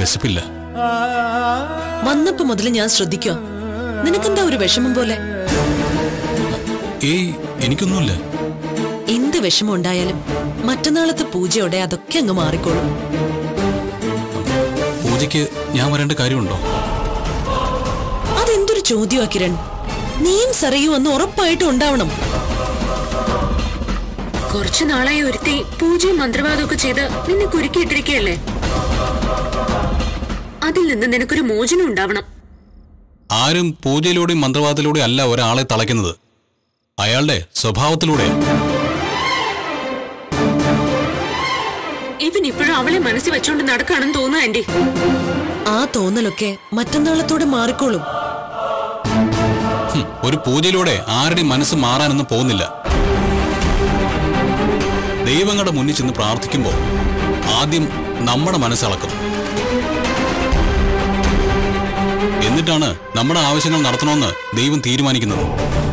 വിശപ്പില്ല വന്നപ്പോ മുതൽ ഞാൻ ശ്രദ്ധിക്കുക നിനക്കെന്താ ഒരു വിഷമം പോലെ ഏയ് എനിക്കൊന്നുമില്ല എന്ത് വിഷമം ഉണ്ടായാലും മറ്റന്നാളത്തെ പൂജയോടെ അതൊക്കെ അങ്ങ് മാറിക്കോളും പൂജയ്ക്ക് ഞാൻ വരേണ്ട കാര്യമുണ്ടോ അതെന്തൊരു ചോദ്യമാ കിരൺ നീയും സറിയും അന്ന് ഉറപ്പായിട്ടും ഉണ്ടാവണം കുറച്ചു നാളായി ഒരുത്തി പൂജയും മന്ത്രവാദവും ഒക്കെ ചെയ്ത് നിന്നെ കുരുക്കിയിട്ടിരിക്കുകയല്ലേ അതിൽ നിന്ന് നിനക്കൊരു മോചനം ഉണ്ടാവണം ആരും പൂജയിലൂടെയും മന്ത്രവാദത്തിലൂടെയും അല്ല ഒരാളെ തളയ്ക്കുന്നത് അയാളുടെ സ്വഭാവത്തിലൂടെയാണ് ഇവൻ ഇപ്പോഴും അവളെ മനസ്സിൽ വെച്ചോണ്ട് നടക്കാണെന്ന് തോന്നുന്നു ആന്റി ആ തോന്നലൊക്കെ മറ്റന്നാളത്തോടെ മാറിക്കോളും ഹും, ഒരു പൂജയിലൂടെ ആരുടെയും മനസ്സ് മാറാനൊന്നും പോകുന്നില്ല ദൈവങ്ങളുടെ മുന്നിൽ ചെന്ന് പ്രാർത്ഥിക്കുമ്പോൾ ആദ്യം നമ്മുടെ മനസ്സിളക്കും എന്നിട്ടാണ് നമ്മുടെ ആവശ്യങ്ങൾ നടത്തണമെന്ന് ദൈവം തീരുമാനിക്കുന്നത്